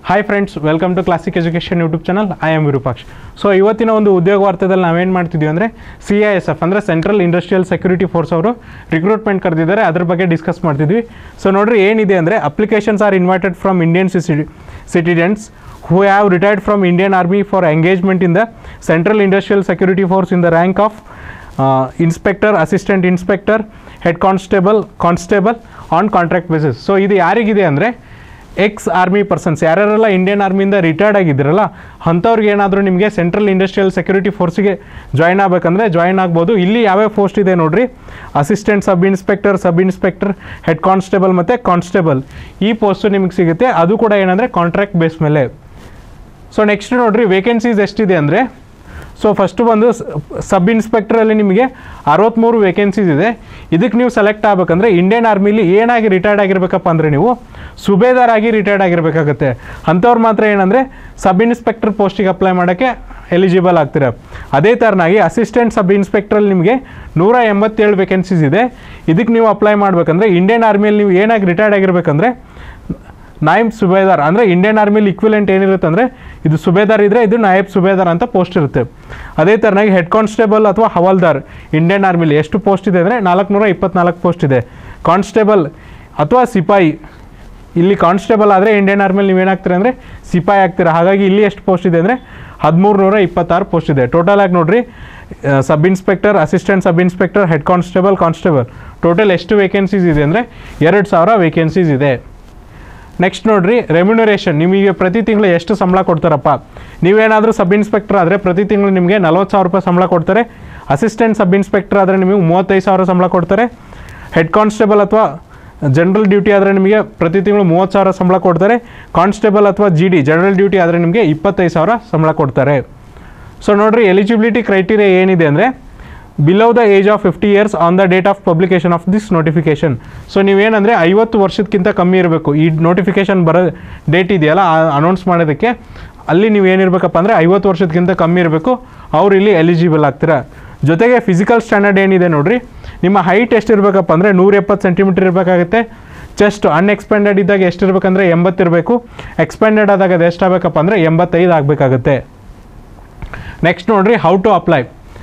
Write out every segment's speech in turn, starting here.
Hi friends welcome to classic education YouTube channel I am Virupaksh so ಇವತ್ತಿನ ಒಂದು ಉದ್ಯೋಗ ವಾರ್ತೆದಲ್ಲಿ ನಾವೇನು ಮಾಡ್ತಿದ್ವಿ ಅಂದರೆ ಸಿ ಐ ಎಸ್ ಎಫ್ ಅಂದರೆ ಸೆಂಟ್ರಲ್ ಇಂಡಸ್ಟ್ರಿಯಲ್ ಸೆಕ್ಯೂರಿಟಿ ಫೋರ್ಸ್ ಅವರು ರಿಕ್ರೂಟ್ಮೆಂಟ್ ಕರೆದಿದ್ದಾರೆ ಅದ್ರ ಬಗ್ಗೆ ಡಿಸ್ಕಸ್ ಮಾಡ್ತಿದ್ವಿ ಸೊ ನೋಡ್ರಿ ಏನಿದೆ ಅಂದರೆ applications are invited from Indian citizens who have retired from Indian Army for engagement in the Central Industrial Security Force in the rank of uh, Inspector, Assistant Inspector, Head Constable, Constable on contract basis. So ಇದು ಯಾರಿಗಿದೆ ಅಂದರೆ ex army persons ಯಾರ್ಯಾರೆಲ್ಲ Indian ಆರ್ಮಿಯಿಂದ retired ಆಗಿದ್ದೀರಲ್ಲ ಅಂಥವ್ರಿಗೆ ಏನಾದರೂ ನಿಮಗೆ central industrial security ಫೋರ್ಸಿಗೆ ಜಾಯ್ನ್ ಆಗಬೇಕಂದ್ರೆ ಜಾಯ್ನ್ ಆಗ್ಬೋದು ಇಲ್ಲಿ ಯಾವ್ಯಾವ ಪೋಸ್ಟ್ ಇದೆ ನೋಡ್ರಿ assistant sub inspector sub inspector head constable ಮತ್ತು ಕಾನ್ಸ್ಟೇಬಲ್ ಈ ಪೋಸ್ಟು ನಿಮಗೆ ಸಿಗುತ್ತೆ ಅದು ಕೂಡ ಏನಂದರೆ ಕಾಂಟ್ರಾಕ್ಟ್ ಬೇಸ್ ಮೇಲೆ ಸೊ ನೆಕ್ಸ್ಟ್ ನೋಡ್ರಿ ವೇಕೆನ್ಸೀಸ್ ಎಷ್ಟಿದೆ ಅಂದರೆ ಸೊ ಫಸ್ಟು ಬಂದು ಸಬ್ ಇನ್ಸ್ಪೆಕ್ಟ್ರಲ್ಲಿ ನಿಮಗೆ ಅರವತ್ತ್ಮೂರು ವೇಕೆನ್ಸೀಸ್ ಇದೆ ಇದಕ್ಕೆ ನೀವು ಸೆಲೆಕ್ಟ್ ಆಗಬೇಕಂದ್ರೆ ಇಂಡಿಯನ್ ಆರ್ಮಿಲಿ ಏನಾಗಿ ರಿಟೈರ್ಡ್ ಆಗಿರ್ಬೇಕಪ್ಪ ಅಂದರೆ ನೀವು ಸುಬೇದಾರ್ ಆಗಿ ರಿಟೈರ್ಡ್ ಆಗಿರಬೇಕಾಗತ್ತೆ ಅಂಥವ್ರು ಮಾತ್ರ ಏನಂದರೆ ಸಬ್ ಇನ್ಸ್ಪೆಕ್ಟರ್ ಪೋಸ್ಟಿಗೆ ಅಪ್ಲೈ ಮಾಡೋಕ್ಕೆ ಎಲಿಜಿಬಲ್ ಆಗ್ತೀರ ಅದೇ ಥರನಾಗಿ ಅಸಿಸ್ಟೆಂಟ್ ಸಬ್ ಇನ್ಸ್ಪೆಕ್ಟ್ರಲ್ಲಿ ನಿಮಗೆ ನೂರ ಎಂಬತ್ತೇಳು ವೇಕೆನ್ಸೀಸ್ ಇದೆ ಇದಕ್ಕೆ ನೀವು ಅಪ್ಲೈ ಮಾಡಬೇಕಂದ್ರೆ ಇಂಡಿಯನ್ ಆರ್ಮಿಯಲ್ಲಿ ನೀವು ಏನಾಗಿ ರಿಟೈರ್ಡ್ ಆಗಿರ್ಬೇಕಂದ್ರೆ ನಾಯಬ್ ಸುಬೇದಾರ್ ಅಂದರೆ ಇಂಡಿಯನ್ ಆರ್ಮಿಲಿ ಇಕ್ವಿಲೆಂಟ್ ಏನಿರುತ್ತೆ ಅಂದರೆ ಇದು ಸುಬೇದಾರ್ ಇದ್ದರೆ ಇದು ನಾಯಬ್ ಸುಬೇದಾರ್ ಅಂತ ಪೋಸ್ಟ್ ಇರುತ್ತೆ ಅದೇ ಥರನಾಗಿ ಹೆಡ್ ಕಾನ್ಸ್ಟೇಬಲ್ ಅಥವಾ ಹವಾಲ್ದಾರ್ ಇಂಡಿಯನ್ ಆರ್ಮಿಲಿ ಎಷ್ಟು ಪೋಸ್ಟ್ ಇದೆ ಅಂದರೆ ನಾಲ್ಕುನೂರ ಇಪ್ಪತ್ನಾಲ್ಕು ಪೋಸ್ಟ್ ಇದೆ ಕಾನ್ಸ್ಟೇಬಲ್ ಅಥವಾ ಸಿಪಾಯಿ ಇಲ್ಲಿ ಕಾನ್ಸ್ಟೇಬಲ್ ಆದರೆ ಇಂಡಿಯನ್ ಆರ್ಮಿಲಿ ನೀವೇನಾಗ್ತೀರ ಅಂದರೆ ಸಿಪಾಯಿ ಆಗ್ತೀರಾ ಹಾಗಾಗಿ ಇಲ್ಲಿ ಎಷ್ಟು ಪೋಸ್ಟ್ ಇದೆ ಅಂದರೆ ಹದಿಮೂರು ನೂರ ಇಪ್ಪತ್ತಾರು ಪೋಸ್ಟ್ ಇದೆ ಟೋಟಲ್ ಆಗಿ ನೋಡ್ರಿ sub inspector assistant sub inspector head constable constable total ಎಷ್ಟು ವೇಕೆನ್ಸೀಸ್ ಇದೆ ಅಂದರೆ ಎರಡು ಸಾವಿರ ವೇಕೆನ್ಸೀಸ್ ಇದೆ ನೆಕ್ಸ್ಟ್ ನೋಡ್ರಿ ರೆಮ್ಯುನರೇಷನ್ ನಿಮಗೆ ಪ್ರತಿ ತಿಂಗಳು ಎಷ್ಟು ಸಂಬಳ ಕೊಡ್ತಾರಪ್ಪ ನೀವೇನಾದರೂ ಸಬ್ ಇನ್ಸ್ಪೆಕ್ಟರ್ ಆದರೆ ಪ್ರತಿ ತಿಂಗಳು ನಿಮಗೆ ನಲ್ವತ್ತು ಸಾವಿರ ರೂಪಾಯಿ ಸಂಬಳ ಕೊಡ್ತಾರೆ ಅಸಿಸ್ಟೆಂಟ್ ಸಬ್ ಇನ್ಸ್ಪೆಕ್ಟರ್ ಆದರೆ ನಿಮಗೆ ಮೂವತ್ತೈದು ಸಾವಿರ ಸಂಬಳ ಕೊಡ್ತಾರೆ ಹೆಡ್ ಕಾನ್ಸ್ಟೇಬಲ್ ಅಥವಾ ಜನರಲ್ ಡ್ಯೂಟಿ ಆದರೆ ನಿಮಗೆ ಪ್ರತಿ ತಿಂಗಳು ಮೂವತ್ತು ಸಾವಿರ ಸಂಬಳ ಕೊಡ್ತಾರೆ ಕಾನ್ಸ್ಟೇಬಲ್ ಅಥವಾ ಜಿ ಡಿ ಜನರಲ್ ಡ್ಯೂಟಿ ಆದರೆ ನಿಮಗೆ ಇಪ್ಪತ್ತೈದು ಸಾವಿರ ಸಂಬಳ ಕೊಡ್ತಾರೆ ಸೊ ನೋಡ್ರಿ ಎಲಿಜಿಬಿಲಿಟಿ ಕ್ರೈಟೀರಿಯಾ ಏನಿದೆ ಅಂದರೆ below the age of fifty years on the date of publication of this notification so ನೀವೇನಂದರೆ ಐವತ್ತು ವರ್ಷಕ್ಕಿಂತ ಕಮ್ಮಿ ಇರಬೇಕು ಈ ನೋಟಿಫಿಕೇಶನ್ ಬರೋ ಡೇಟ್ ಇದೆಯಲ್ಲ ಅನೌನ್ಸ್ ಮಾಡೋದಕ್ಕೆ ಅಲ್ಲಿ ನೀವು ಏನಿರಬೇಕಪ್ಪ ಅಂದರೆ ಐವತ್ತು ವರ್ಷಕ್ಕಿಂತ ಕಮ್ಮಿ ಇರಬೇಕು ಅವ್ರು ಇಲ್ಲಿ ಎಲಿಜಿಬಲ್ ಆಗ್ತೀರಾ ಜೊತೆಗೆ ಫಿಸಿಕಲ್ ಸ್ಟ್ಯಾಂಡರ್ಡ್ ಏನಿದೆ ನೋಡ್ರಿ ನಿಮ್ಮ ಹೈಟ್ ಎಷ್ಟಿರಬೇಕಪ್ಪ ಅಂದರೆ ನೂರ ಎಪ್ಪತ್ತು ಸೆಂಟಿಮೀಟರ್ ಇರಬೇಕಾಗುತ್ತೆ ಚೆಸ್ಟ್ ಅನ್ಎಕ್ಸ್ಪೆಂಡೆಡ್ ಇದ್ದಾಗ ಎಷ್ಟಿರಬೇಕಂದ್ರೆ ಎಂಬತ್ತಿರಬೇಕು ಎಕ್ಸ್ಪೆಂಡೆಡ್ ಆದಾಗ ಅದು ಎಷ್ಟಾಗಬೇಕಪ್ಪ ಅಂದರೆ ಎಂಬತ್ತೈದು ಆಗಬೇಕಾಗುತ್ತೆ ನೆಕ್ಸ್ಟ್ ನೋಡ್ರಿ how to apply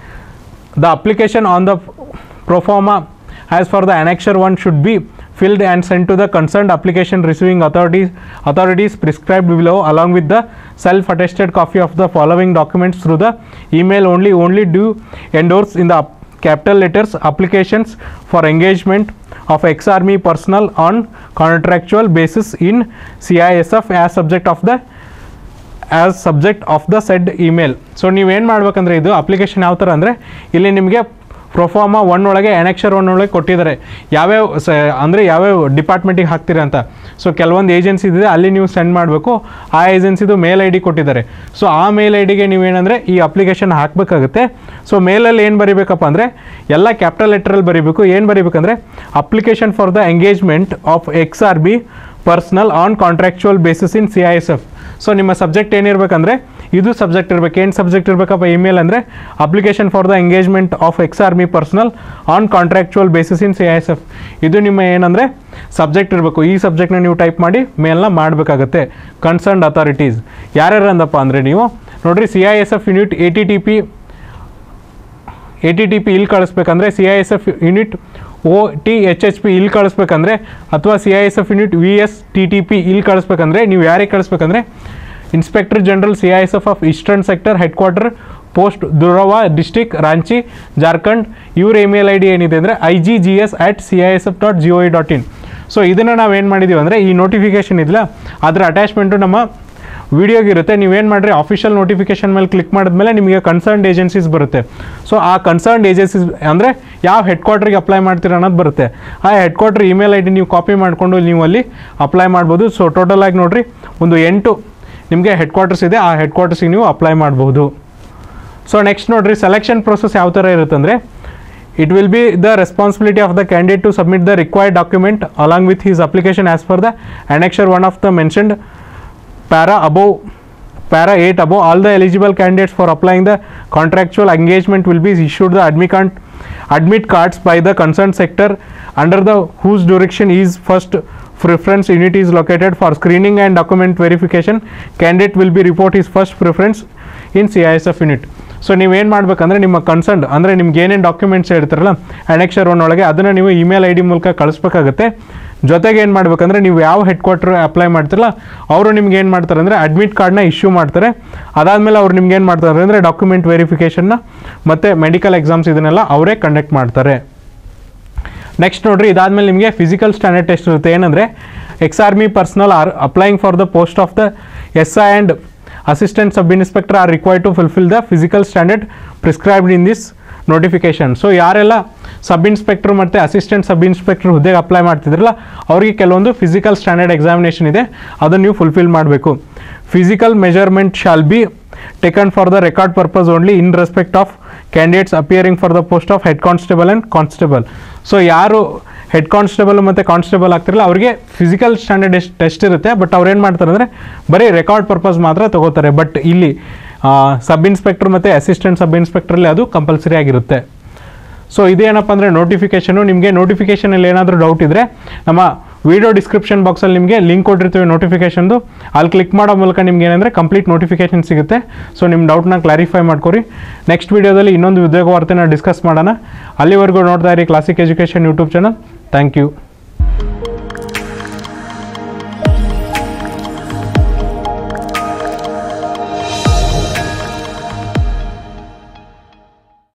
the application on the proforma as for the annexure 1 should be filled and sent to the concerned application receiving authorities authorities prescribed below along with the self attested copy of the following documents through the email only only do endorse in the up- capital letters applications for engagement of ex army personnel on contractual basis in CISF as subject of the as subject of the said email so ನೀವೇನು ಮಾಡ್ಬೇಕಂದ್ರೆ ಇದು application ಯಾವ ಥರ ಅಂದರೆ ಇಲ್ಲಿ ನಿಮಗೆ proforma one ಒಳಗೆ annexure one ಒಳಗೆ ಕೊಟ್ಟಿದ್ದಾರೆ ಯಾವ್ಯಾವ ಸ ಅಂದರೆ ಯಾವ್ಯಾವ ಡಿಪಾರ್ಟ್ಮೆಂಟಿಗೆ ಹಾಕ್ತೀರಾ ಅಂತ ಸೊ ಕೆಲವೊಂದು ಏಜೆನ್ಸಿ ಇದೆ ಅಲ್ಲಿ ನೀವು ಸೆಂಡ್ ಮಾಡಬೇಕು ಆ ಏಜೆನ್ಸಿದು ಮೇಲ್ ಐ ಡಿ ಕೊಟ್ಟಿದ್ದಾರೆ ಸೊ ಆ ಮೇಲ್ ಐ ಡಿಗೆ ನೀವೇನಂದರೆ ಈ ಅಪ್ಲಿಕೇಶನ್ ಹಾಕಬೇಕಾಗುತ್ತೆ ಸೊ ಮೇಲಲ್ಲಿ ಏನು ಬರೀಬೇಕಪ್ಪ ಅಂದರೆ ಎಲ್ಲ ಕ್ಯಾಪಿಟಲ್ ಲೆಟ್ರಲ್ಲಿ ಬರೀಬೇಕು ಏನು ಬರೀಬೇಕಂದ್ರೆ application for the engagement of ex R B personnel on contractual basis in C I S F so ನಿಮ್ಮ ಸಬ್ಜೆಕ್ಟ್ ಏನಿರಬೇಕಂದ್ರೆ ಇದು ಸಬ್ಜೆಕ್ಟ್ ಇರಬೇಕು ಏನು ಸಬ್ಜೆಕ್ಟ್ ಇರಬೇಕಪ್ಪ ಇಮೇಲ್ ಅಂದರೆ application for the engagement of ex army personnel on contractual basis in C I S F ಇದು ನಿಮ್ಮ ಏನಂದರೆ ಸಬ್ಜೆಕ್ಟ್ ಇರಬೇಕು ಈ ಸಬ್ಜೆಕ್ಟ್ನ ನೀವು ಟೈಪ್ ಮಾಡಿ ಮೇಲ್ನ ಮಾಡಬೇಕಾಗತ್ತೆ ಕನ್ಸರ್ನ್ಡ್ ಅಥಾರಿಟೀಸ್ ಯಾರ್ಯಾರು ಅಂದಪ್ಪ ಅಂದರೆ ನೀವು ನೋಡಿರಿ C I S F unit A T T P A T T P ಇಲ್ಲಿ ಕಳಿಸ್ಬೇಕಂದ್ರೆ C I S F unit O T H H P ಇಲ್ಲಿ ಕಳಿಸ್ಬೇಕಂದ್ರೆ ಅಥವಾ C I S F unit V S T T P ಇಲ್ಲಿ ಕಳಿಸ್ಬೇಕಂದ್ರೆ ನೀವು ಯಾರಿಗೆ ಕಳಿಸ್ಬೇಕಂದ್ರೆ inspector general C I S F of eastern sector head quarter post Dhurwa district Ranchi Jharkhand ಇವ್ರ email I D ಏನಿದೆ ಅಂದರೆ I G G S at C I S F dot G O E dot in so ಇದನ್ನು ನಾವು ಏನು ಮಾಡಿದ್ದೀವಿ ಅಂದರೆ ಈ notification ಇದಿಲ್ಲ ಅದರ ಅಟ್ಯಾಚ್ಮೆಂಟು ನಮ್ಮ ವಿಡಿಯೋಗಿರುತ್ತೆ ನೀವೇನು ಮಾಡಿರಿ ಆಫಿಷಿಯಲ್ ನೋಟಿಫಿಕೇಶನ್ ಮೇಲೆ ಕ್ಲಿಕ್ ಮಾಡಿದ್ಮೇಲೆ ನಿಮಗೆ ಕನ್ಸರ್ನ್ಡ್ ಏಜೆನ್ಸೀಸ್ ಬರುತ್ತೆ ಸೊ ಆ ಕನ್ಸರ್ನ್ಡ್ ಏಜೆನ್ಸೀಸ್ ಅಂದರೆ ಯಾವ ಹೆಡ್ ಕ್ವಾರ್ಟ್ರಿಗೆ ಅಪ್ಲೈ ಮಾಡ್ತೀರ ಅನ್ನೋದು ಬರುತ್ತೆ ಆ headquarter email I D ನೀವು ಕಾಪಿ ಮಾಡಿಕೊಂಡು ನೀವು ಅಲ್ಲಿ ಅಪ್ಲೈ ಮಾಡ್ಬೋದು ಸೊ ಟೋಟಲ್ ಆಗಿ ನೋಡಿರಿ ಒಂದು ಎಂಟು ನಿಮಗೆ ಹೆಡ್ ಕ್ವಾರ್ಟರ್ಸ್ ಇದೆ ಆ ಹೆಡ್ ಕ್ವಾರ್ಟರ್ಸಿಗೆ ನೀವು ಅಪ್ಲೈ ಮಾಡ್ಬೋದು ಸೊ ನೆಕ್ಸ್ಟ್ ನೋಡಿರಿ ಸೆಲೆಕ್ಷನ್ ಪ್ರೊಸೆಸ್ ಯಾವ ಥರ ಇರುತ್ತೆ ಅಂದರೆ it will be the responsibility of the candidate to submit the required document along with his application as per the annexure one of the mentioned para above para 8 above all the eligible candidates for applying the contractual engagement will be issued the admit admit cards by the concerned sector under the whose direction is first preference unit is located for screening and document verification candidate will be report his first preference in CISF unit so ನೀವೇನು ಮಾಡಬೇಕಂದ್ರೆ ನಿಮ್ಮ concern ಅಂದರೆ ನಿಮ್ಗೆ ಏನೇನು documents ಹೇಳ್ತಾರಲ್ಲ annexure one ಒಳಗೆ ಅದನ್ನು ನೀವು ಇಮೇಲ್ ಐ ಡಿ ಮೂಲಕ ಕಳಿಸ್ಬೇಕಾಗುತ್ತೆ ಜೊತೆಗೆ ಏನು ಮಾಡ್ಬೇಕಂದ್ರೆ ನೀವು ಯಾವ ಹೆಡ್ ಕ್ವಾರ್ಟರ್ ಅಪ್ಲೈ ಮಾಡ್ತಿರಲ್ಲ ಅವರು ನಿಮ್ಗೆ ಏನು ಮಾಡ್ತಾರೆ ಅಂದರೆ ಅಡ್ಮಿಟ್ ಕಾರ್ಡ್ನ ಇಶ್ಯೂ ಮಾಡ್ತಾರೆ ಅದಾದಮೇಲೆ ಅವ್ರು ನಿಮ್ಗೆ ಏನು ಮಾಡ್ತಾರೆ ಅಂದರೆ ಡಾಕ್ಯುಮೆಂಟ್ ವೆರಿಫಿಕೇಷನ್ನ ಮತ್ತು ಮೆಡಿಕಲ್ ಎಕ್ಸಾಮ್ಸ್ ಇದನ್ನೆಲ್ಲ ಅವರೇ ಕಂಡಕ್ಟ್ ಮಾಡ್ತಾರೆ ನೆಕ್ಸ್ಟ್ ನೋಡ್ರಿ ಇದಾದ್ಮೇಲೆ ನಿಮಗೆ ಫಿಸಿಕಲ್ ಸ್ಟ್ಯಾಂಡರ್ಡ್ ಟೆಸ್ಟ್ ಇರುತ್ತೆ ಏನಂದರೆ ex army personnel are applying for the post of the S I and assistant sub inspector are required to fulfil the physical standard prescribed in this notification so ಯಾರೆಲ್ಲ sub inspector ಮತ್ತು assistant sub inspector ಹುದ್ದೆಗೆ apply ಮಾಡ್ತಿದ್ರಲ್ಲ ಅವರಿಗೆ ಕೆಲವೊಂದು physical standard examination ಇದೆ ಅದನ್ನು ನೀವು fulfil ಮಾಡಬೇಕು physical measurement shall be taken for the record purpose only in respect of candidates appearing for the post of head constable and constable so ಯಾರು head constable ಮತ್ತು constable ಆಗ್ತಿರಲ್ಲ ಅವರಿಗೆ physical standard ಎಷ್ಟು test ಇರುತ್ತೆ but ಅವ್ರು ಏನು ಮಾಡ್ತಾರೆ ಅಂದರೆ ಬರೀ ರೆಕಾರ್ಡ್ ಪರ್ಪಸ್ ಮಾತ್ರ ತಗೋತಾರೆ ಬಟ್ ಇಲ್ಲಿ ಸಬ್ ಇನ್ಸ್ಪೆಕ್ಟರ್ ಮತ್ತು ಅಸಿಸ್ಟೆಂಟ್ ಸಬ್ ಇನ್ಸ್ಪೆಕ್ಟ್ರಲ್ಲಿ ಅದು ಕಂಪಲ್ಸರಿ ಆಗಿರುತ್ತೆ ಸೊ ಇದೇನಪ್ಪ ಅಂದರೆ ನೋಟಿಫಿಕೇಷನು ನಿಮಗೆ ನೋಟಿಫಿಕೇಷನಲ್ಲಿ ಏನಾದರೂ ಡೌಟ್ ಇದ್ದರೆ ನಮ್ಮ ವಿಡಿಯೋ ಡಿಸ್ಕ್ರಿಪ್ಷನ್ ಬಾಕ್ಸಲ್ಲಿ ನಿಮಗೆ ಲಿಂಕ್ ಕೊಟ್ಟಿರ್ತೀವಿ ನೋಟಿಫಿಕೇಷನ್ದು ಅಲ್ಲಿ ಕ್ಲಿಕ್ ಮಾಡೋ ಮೂಲಕ ನಿಮ್ಗೆ ಏನಂದರೆ ಕಂಪ್ಲೀಟ್ ನೋಟಿಫಿಕೇಷನ್ ಸಿಗುತ್ತೆ ಸೊ ನಿಮ್ಮ ಡೌಟ್ನ ಕ್ಲಾರಿಫೈ ಮಾಡ್ಕೊರಿ ನೆಕ್ಸ್ಟ್ ವೀಡಿಯೋದಲ್ಲಿ ಇನ್ನೊಂದು ಉದ್ಯೋಗ ವಾರ್ತೆನ ಡಿಸ್ಕಸ್ ಮಾಡೋಣ ಅಲ್ಲಿವರೆಗೂ ನೋಡ್ತಾ ಇರಿ Classic education YouTube channel thank you